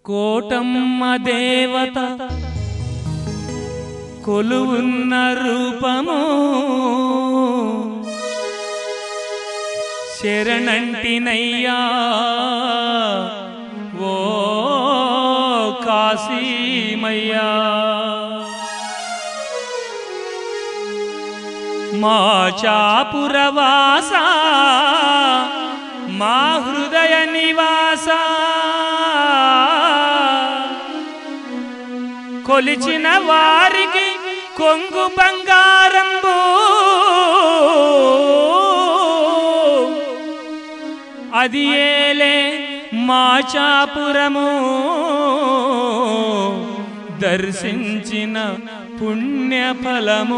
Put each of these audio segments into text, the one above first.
కోటమ్మ దేవత కొలువున్న రూపము శరణంటినయ్యా ఓ కాశీమయ్యా మా చాపురవాస మా హృదయ నివాస కొలిచిన వారికి కొంగు బంగారంబు అది ఏలే మా చాపురము దర్శించిన పుణ్యఫలము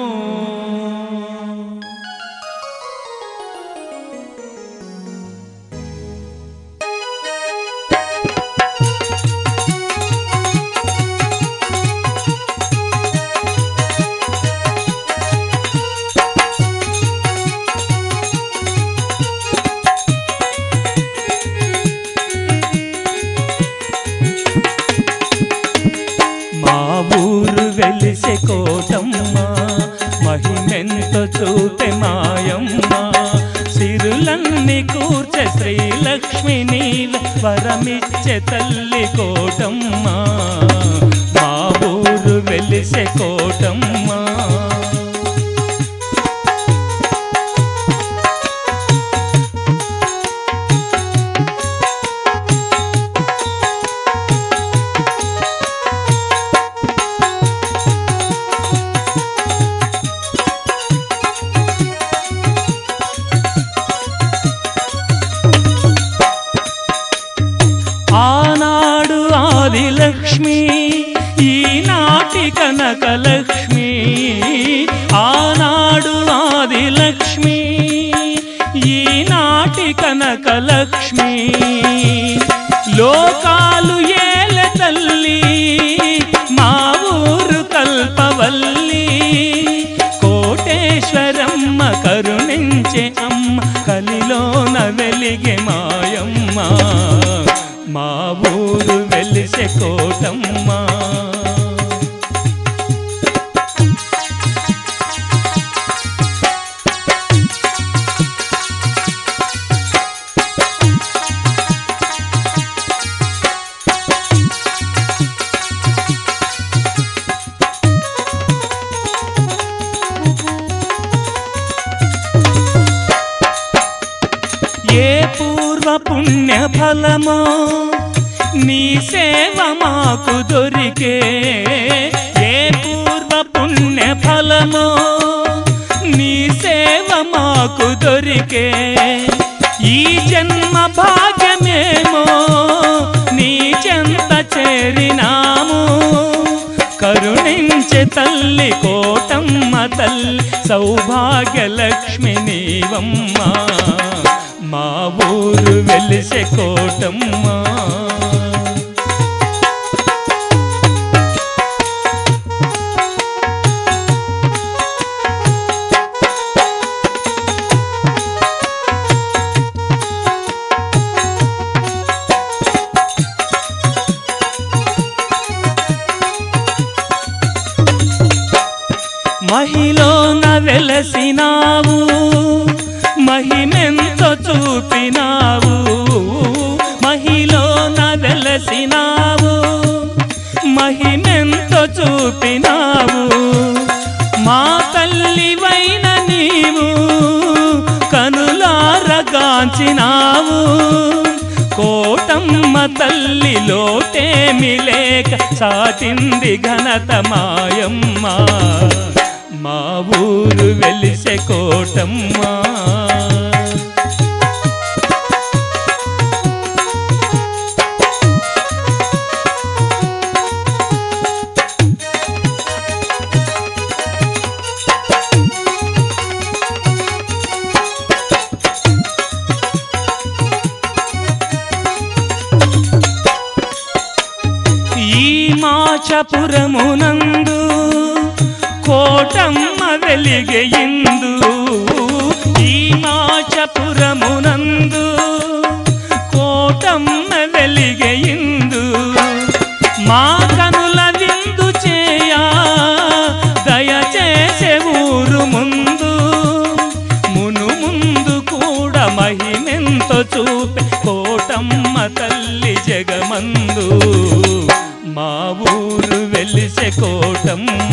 మా ఊరు వెలిసే కోటమ్మ మహిమెంతో చూపే మాయమ్మ సిరులన్నీ కూర్చే శ్రీలక్ష్మి వరమిచ్చే తల్లి కోటమ్మ మా ఊరు వెలిసే కోటమ్మ ఆనాడు ఆదిలక్ష్మి ఈనాటి కనకలక్ష్మి ఆనాడు ఆదిలక్ష్మి ఈనాటి కనకలక్ష్మి లోకాలు ఏల తల్లి మా ఊరు కల్పవల్లి కోటేశ్వరమ్మ కరుణించే అమ్మ కలిలోన వెలిగే మాయమ్మ మా ఊరు వెలిసే కోటమ్మ ఏ పూర్వ పుణ్య ఫలమో నీ సేవ మాకు దొరికే ఏ పూర్వ పుణ్య ఫలమో నీ సేవ మాకు దొరికే ఈ జన్మ భాగ్యమేమో నీ చెంత చేరినాము కరుణించే తల్లి కోటమ్మ తల్లి సౌభాగ్య లక్ష్మి నీవమ్మ మా ఊరు వెలిసే కోటమ్మ మహిలోన వెలసినావు మహిమెంతో చూపినావు మహిలోన వెలసినావు మహిమెంతో చూపినావు మా తల్లివైన నీవు కనులారగాంచినావు కోటమ్మ తల్లి లోటేమి లేక సాటింది ఘనత మాయమ్మ మా ఊరు వెలిసే కోటమ్మ ఈ మాచపురమునందు కోటమ్మ వెలిగెయిందు ఈ మాచపురమునందు కోటమ్మ వెలిగెయిందు చూపే కోటమ్మ తల్లి జగమందు మా ఊరు వెలిసే కోటమ్మ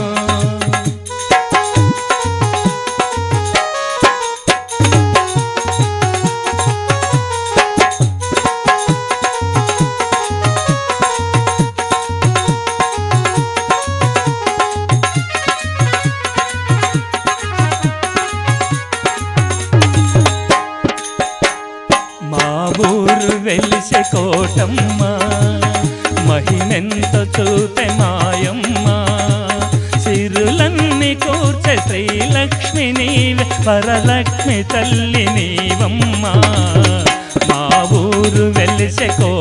మా ఊరు వెలిసే కోటమ్మ మహిమెంత చూపే మాయమ్మ సిరులన్నీ కూర్చే శ్రీలక్ష్మి నీవే వరలక్ష్మి తల్లి నీవమ్మ మా ఊరు వెలిసే కో